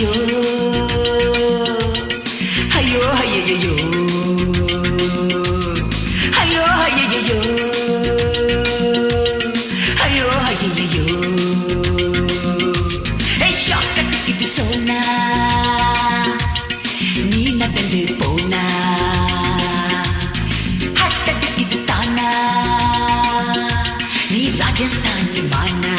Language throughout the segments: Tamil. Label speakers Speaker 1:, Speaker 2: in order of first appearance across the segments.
Speaker 1: ஐயோ ஐயோ ஐயோ ஐயோ ஐயோ ஐயோ ஐயோ ஷாக்கட்டுக்கு சொன்னா நீ நடந்து போனா ஹட்டட்டுக்கு தானா நீ ராஜஸ்தானி மானா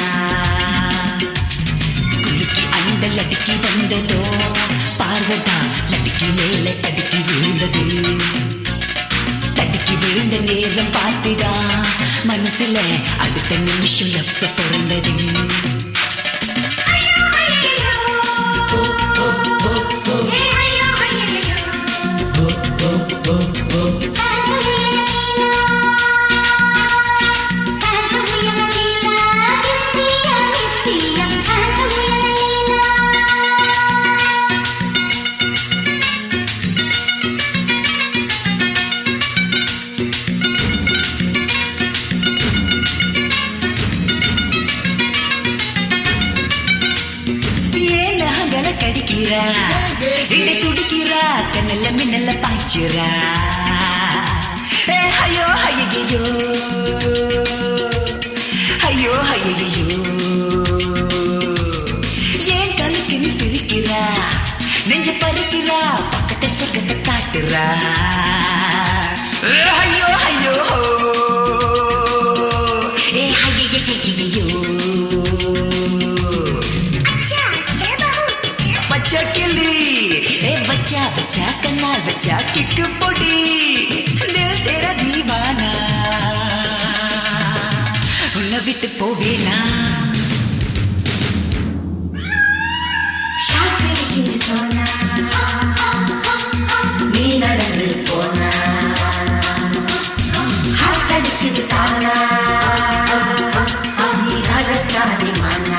Speaker 1: குலுக்கி அந்த லடுக்கி வந்ததோ பார்வதா லடுக்கி மேல தடுக்கி விழுந்தது தடுக்கி விழுந்த நேரம் பார்த்துடா மனசுல அடுத்த நிமிஷம் எப்ப பிறந்தது ஏன் நகங்களை கடிக்கிறா இடை துடிக்கிறா கண்ணல்ல மின்னல்ல பாய்ச்சிரா ஏ, ஐயோ ஐயோ ஐயோ ஐயோ ஏன் கலுக்கு நீ சிரிக்கிறா நெஞ்ச பறிக்கிறா பக்கத்தில் சொர்க்கத்தை காட்டுறா ஏ, ஐயோ ஐயோ ஏ ஐயோ बच्चा के लिए ए बच्चा बच्चा कन्नाल बच्चा किक पोडी दिल तेरा दीवाना உன்னை விட்டு போவேனா
Speaker 2: நீ நடந்து போனா ஹார்ட் அடிக்குது தானா நீ ராஜஸ்தானி மானா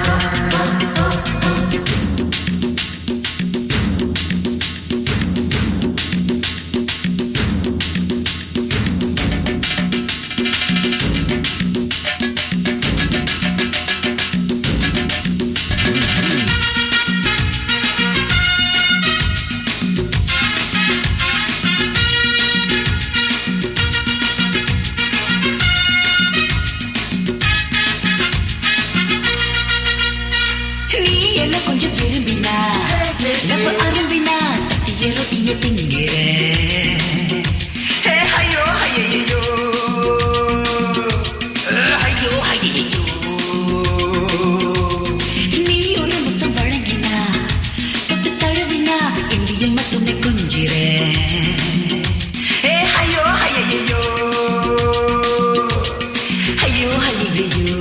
Speaker 1: நீ என்ன கொஞ்சம் விரும்பினா நம்ம அரும்பினா தட்டிய ரொட்டிய திங்கிற ஏ, ஐயோ ஐயோ ஐயோ ஐயோ நீ ஒரு முத்தம் வழங்கினா தொட்டு தழுவினா இந்தியில் மட்டுமே கொஞ்சிற ஏ ஐயோ ஐயோ ஐயோ ஐயோ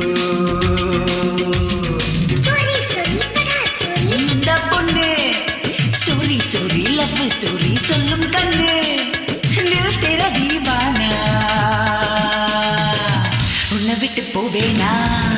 Speaker 2: चोरी चोरी बड़ा चोरी
Speaker 1: இந்த பொண்ணு ஸ்டோரி ஸ்டோரி லவ் ஸ்டோரி சொல்லும் கண்ணு நில் தெர தீவானா உன்னை விட்டு போவேனா